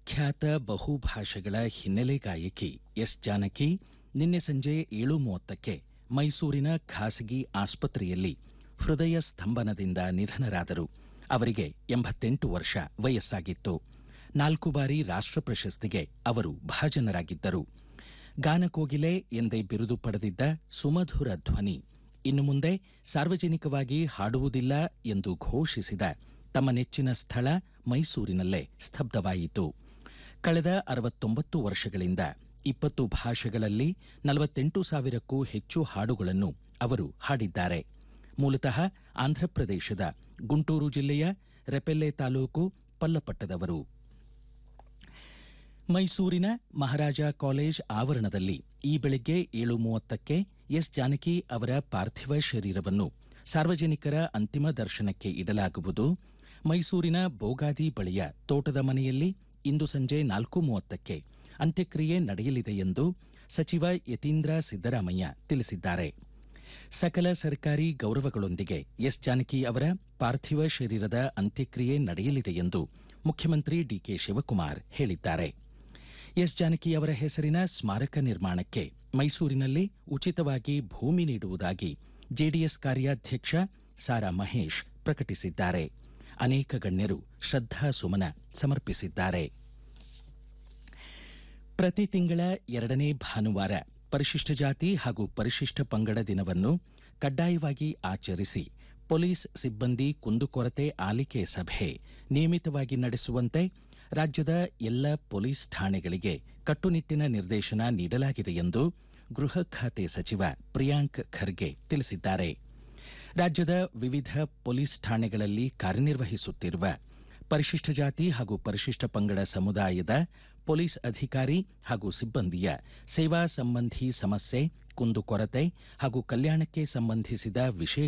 ಪ್ರಖ್ಯಾತ ಬಹುಭಾಷೆಗಳ ಹಿನ್ನೆಲೆ ಗಾಯಕಿ ಎಸ್ ಜಾನಕಿ ನಿನ್ನೆ ಸಂಜೆ ಏಳು ಮೂವತ್ತಕ್ಕೆ ಮೈಸೂರಿನ ಖಾಸಗಿ ಆಸ್ಪತ್ರೆಯಲ್ಲಿ ಹೃದಯ ಸ್ತಂಭನದಿಂದ ನಿಧನರಾದರು ಅವರಿಗೆ ಎಂಬತ್ತೆಂಟು ವರ್ಷ ವಯಸ್ಸಾಗಿತ್ತು ನಾಲ್ಕು ಬಾರಿ ರಾಷ್ಟ್ರ ಪ್ರಶಸ್ತಿಗೆ ಅವರು ಭಾಜನರಾಗಿದ್ದರು ಗಾನಕೋಗಿಲೆ ಎಂದೇ ಬಿರುದು ಪಡೆದಿದ್ದ ಸುಮಧುರ ಧ್ವನಿ ಇನ್ನು ಮುಂದೆ ಸಾರ್ವಜನಿಕವಾಗಿ ಹಾಡುವುದಿಲ್ಲ ಎಂದು ಘೋಷಿಸಿದ ತಮ್ಮ ನೆಚ್ಚಿನ ಸ್ಥಳ ಮೈಸೂರಿನಲ್ಲೇ ಸ್ತಬ್ಧವಾಯಿತು ಕಳೆದ ಅರವತ್ತೊಂಬತ್ತು ವರ್ಷಗಳಿಂದ ಇಪ್ಪತ್ತು ಭಾಷೆಗಳಲ್ಲಿ ನಲವತ್ತೆಂಟು ಸಾವಿರಕ್ಕೂ ಹೆಚ್ಚು ಹಾಡುಗಳನ್ನು ಅವರು ಹಾಡಿದ್ದಾರೆ ಮೂಲತಃ ಆಂಧ್ರಪ್ರದೇಶದ ಗುಂಟೂರು ಜಿಲ್ಲೆಯ ರೆಪೆಲ್ಲೆ ತಾಲೂಕು ಪಲ್ಲಪಟ್ಟದವರು ಮೈಸೂರಿನ ಮಹಾರಾಜ ಕಾಲೇಜ್ ಆವರಣದಲ್ಲಿ ಈ ಬೆಳಗ್ಗೆ ಏಳು ಮೂವತ್ತಕ್ಕೆ ಎಸ್ ಜಾನಕಿ ಅವರ ಪಾರ್ಥಿವ ಶರೀರವನ್ನು ಸಾರ್ವಜನಿಕರ ಅಂತಿಮ ದರ್ಶನಕ್ಕೆ ಇಡಲಾಗುವುದು ಮೈಸೂರಿನ ಬೋಗಾದಿ ಬಳಿಯ ತೋಟದ ಮನೆಯಲ್ಲಿ ಇಂದು ಸಂಜೆ ನಾಲ್ಕು ಮೂವತ್ತಕ್ಕೆ ಅಂತ್ಯಕ್ರಿಯೆ ನಡೆಯಲಿದೆ ಎಂದು ಸಚಿವ ಯತೀಂದ್ರ ಸಿದ್ದರಾಮಯ್ಯ ತಿಳಿಸಿದ್ದಾರೆ ಸಕಲ ಸರ್ಕಾರಿ ಗೌರವಗಳೊಂದಿಗೆ ಎಸ್ ಜಾನಕಿ ಅವರ ಪಾರ್ಥಿವ ಶರೀರದ ಅಂತ್ಯಕ್ರಿಯೆ ನಡೆಯಲಿದೆ ಎಂದು ಮುಖ್ಯಮಂತ್ರಿ ಡಿಕೆ ಶಿವಕುಮಾರ್ ಹೇಳಿದ್ದಾರೆ ಎಸ್ ಜಾನಕಿ ಅವರ ಹೆಸರಿನ ಸ್ಮಾರಕ ನಿರ್ಮಾಣಕ್ಕೆ ಮೈಸೂರಿನಲ್ಲಿ ಉಚಿತವಾಗಿ ಭೂಮಿ ನೀಡುವುದಾಗಿ ಜೆಡಿಎಸ್ ಕಾರ್ಯಾಧ್ಯಕ್ಷ ಸಾರಾ ಮಹೇಶ್ ಪ್ರಕಟಿಸಿದ್ದಾರೆ ಅನೇಕ ಗಣ್ಯರು ಶ್ರದ್ಧಾಸುಮನ ಸಮರ್ಪಿಸಿದ್ದಾರೆ ಪ್ರತಿ ತಿಂಗಳ ಎರಡನೇ ಭಾನುವಾರ ಪರಿಶಿಷ್ಟ ಜಾತಿ ಹಾಗೂ ಪರಿಶಿಷ್ಟ ಪಂಗಡ ದಿನವನ್ನು ಕಡ್ಡಾಯವಾಗಿ ಆಚರಿಸಿ ಪೊಲೀಸ್ ಸಿಬ್ಬಂದಿ ಕುಂದುಕೊರತೆ ಆಲಿಕೆ ಸಭೆ ನಿಯಮಿತವಾಗಿ ನಡೆಸುವಂತೆ ರಾಜ್ಯದ ಎಲ್ಲ ಪೊಲೀಸ್ ಠಾಣೆಗಳಿಗೆ ಕಟ್ಟುನಿಟ್ಟಿನ ನಿರ್ದೇಶನ ನೀಡಲಾಗಿದೆ ಎಂದು ಗೃಹ ಖಾತೆ ಸಚಿವ ಪ್ರಿಯಾಂಕ್ ಖರ್ಗೆ ತಿಳಿಸಿದ್ದಾರೆ ರಾಜ್ಯದ ವಿವಿಧ ಪೊಲೀಸ್ ಠಾಣೆಗಳಲ್ಲಿ ಕಾರ್ಯನಿರ್ವಹಿಸುತ್ತಿರುವ ಪರಿಶಿಷ್ಟ ಜಾತಿ ಹಾಗೂ ಪರಿಶಿಷ್ಟ ಪಂಗಡ ಸಮುದಾಯದ ಪೊಲೀಸ್ ಅಧಿಕಾರಿ ಹಾಗೂ ಸಿಬ್ಬಂದಿಯ ಸೇವಾ ಸಂಬಂಧಿ ಸಮಸ್ಯೆ ಕುಂದುಕೊರತೆ ಹಾಗೂ ಕಲ್ಯಾಣಕ್ಕೆ ಸಂಬಂಧಿಸಿದ ವಿಷಯ